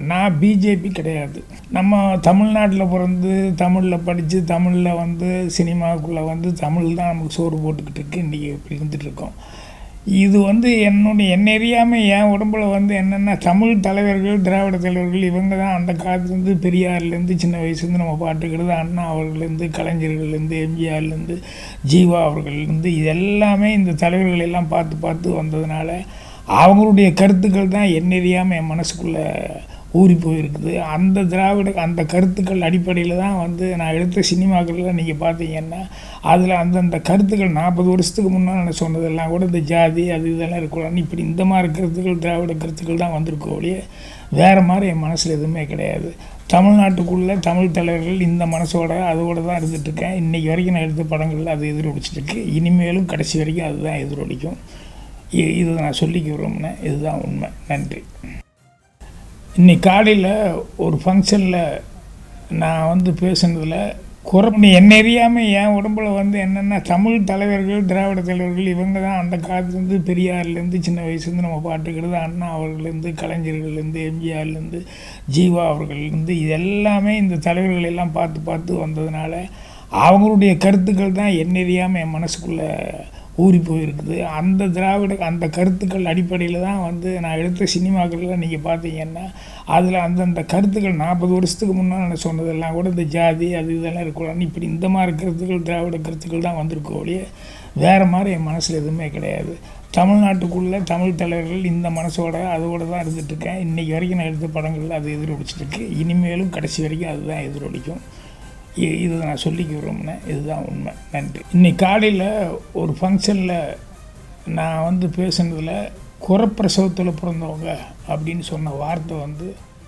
நான் பிஜேபி கிடையாது நம்ம தமிழ்நாட்டில் பிறந்து தமிழில் படித்து தமிழில் வந்து சினிமாவுக்குள்ளே வந்து தமிழ் தான் நமக்கு சோறு போட்டுக்கிட்டு இருக்கு இன்றைக்கி இப்படி இருந்துட்டு இருக்கோம் இது வந்து என்னுடைய என்ன அறியாமல் என் உடம்புல வந்து என்னென்னா தமிழ் தலைவர்கள் திராவிட தலைவர்கள் இவங்க தான் அந்த காலத்துலேருந்து பெரியார்லேருந்து சின்ன வயசுலேருந்து நம்ம பாட்டுக்கிறது அண்ணா அவர்கள்லேருந்து கலைஞர்கள்லேருந்து எம்ஜிஆர்லேருந்து ஜீவா அவர்கள்லேருந்து இது எல்லாமே இந்த தலைவர்கள் எல்லாம் பார்த்து பார்த்து வந்ததுனால அவங்களுடைய கருத்துக்கள் தான் என்ன அறியாமல் என் மனசுக்குள்ளே ஊறி போயிருக்குது அந்த திராவிட அந்த கருத்துக்கள் அடிப்படையில் தான் வந்து நான் எடுத்த சினிமாக்கள்லாம் நீங்கள் பார்த்தீங்கன்னா அதில் அந்தந்த கருத்துக்கள் நாற்பது வருஷத்துக்கு முன்னால் நான் சொன்னதெல்லாம் கூட இந்த ஜாதி அது இதெல்லாம் இருக்கக்கூடாது இப்படி இந்த மாதிரி கருத்துக்கள் திராவிட கருத்துக்கள் தான் வந்திருக்கோ ஒழிய வேறு மாதிரி என் மனசில் எதுவுமே கிடையாது தமிழ்நாட்டுக்குள்ளே தமிழ் தலைவர்கள் இந்த மனசோட அதோட தான் இருந்துகிட்ருக்கேன் இன்றைக்கி வரைக்கும் நான் எடுத்த படங்களில் அது எதிரொலிச்சிட்ருக்கு இனிமேலும் கடைசி வரைக்கும் அதுதான் எதிரொலிக்கும் இ- இது நான் சொல்லிக்க விரும்பினேன் இதுதான் உண்மை நன்றி இன்னைக்கு காலையில் ஒரு ஃபங்க்ஷனில் நான் வந்து பேசுனதில் குறப்பு என்ன அறியாமல் என் உடம்புல வந்து என்னென்னா தமிழ் தலைவர்கள் திராவிட தலைவர்கள் இவங்க தான் அந்த காலத்துலேருந்து பெரியார்லேருந்து சின்ன வயசுலேருந்து நம்ம பாட்டுக்கிறது அண்ணா அவர்கள்லேருந்து கலைஞர்கள்லேருந்து எம்ஜிஆர்லேருந்து ஜீவா அவர்கள்லேருந்து இது எல்லாமே இந்த தலைவர்கள் எல்லாம் பார்த்து பார்த்து வந்ததுனால அவங்களுடைய கருத்துக்கள் தான் என்ன அறியாமல் என் மனசுக்குள்ளே ஊறி போயிருக்குது அந்த திராவிட அந்த கருத்துக்கள் அடிப்படையில் தான் வந்து நான் எடுத்த சினிமாக்கள்லாம் நீங்கள் பார்த்தீங்கன்னா அதில் அந்தந்த கருத்துக்கள் நாற்பது வருஷத்துக்கு முன்னால் நான் சொன்னதெல்லாம் கூட இந்த ஜாதி அது இதெல்லாம் இருக்கக்கூடாது இப்படி இந்த மாதிரி கருத்துக்கள் திராவிட கருத்துக்கள் தான் வந்திருக்கோ ஒழிய வேறு மாதிரி என் மனசில் எதுவுமே கிடையாது தமிழ்நாட்டுக்குள்ளே தமிழ் தலைவர்கள் இந்த மனசோட அதோட தான் இருந்துகிட்ருக்கேன் இன்றைக்கி வரைக்கும் நான் எடுத்த படங்களில் அது எதிரொலிச்சிட்ருக்கு இனிமேலும் கடைசி வரைக்கும் அதுதான் எதிரொலிக்கும் இ- இது நான் சொல்லிக்க விரும்பினேன் இதுதான் உண்மை நன்றி இன்னைக்கு காலையில் ஒரு ஃபங்க்ஷனில் நான் வந்து பேசுனதில் குறப்பிரசவத்தில் பிறந்தவங்க அப்படின்னு சொன்ன வார்த்தை வந்து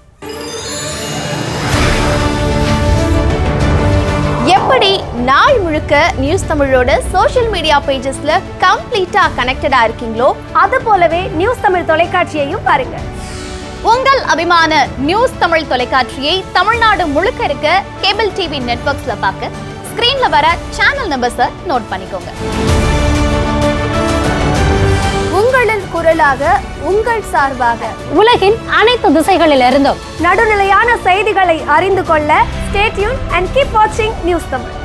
எப்படி நாள் முழுக்க நியூஸ் தமிழோட சோஷியல் மீடியா பேஜஸ்ல கம்ப்ளீட்டா கனெக்டடா இருக்கீங்களோ அது போலவே நியூஸ் தமிழ் தொலைக்காட்சியையும் பாருங்க உங்கள் அபிமான நியூஸ் தமிழ் தொலைக்காட்சியை தமிழ்நாடு முழுக்க இருக்க கேபிள் டிவி நெட்வொர்க்ஸ்ல பார்க்க ஸ்கிரீன்ல வர சேனல் நம்பர்ஸை நோட் பண்ணிக்கோங்க உங்களின் குரலாக உங்கள் சார்பாக உலகின் அனைத்து திசைகளிலிருந்தும் நடுநிலையான செய்திகளை அறிந்து கொள்ள ஸ்டேட்யூன் அண்ட் கீப் வாட்சிங் நியூஸ் தமிழ்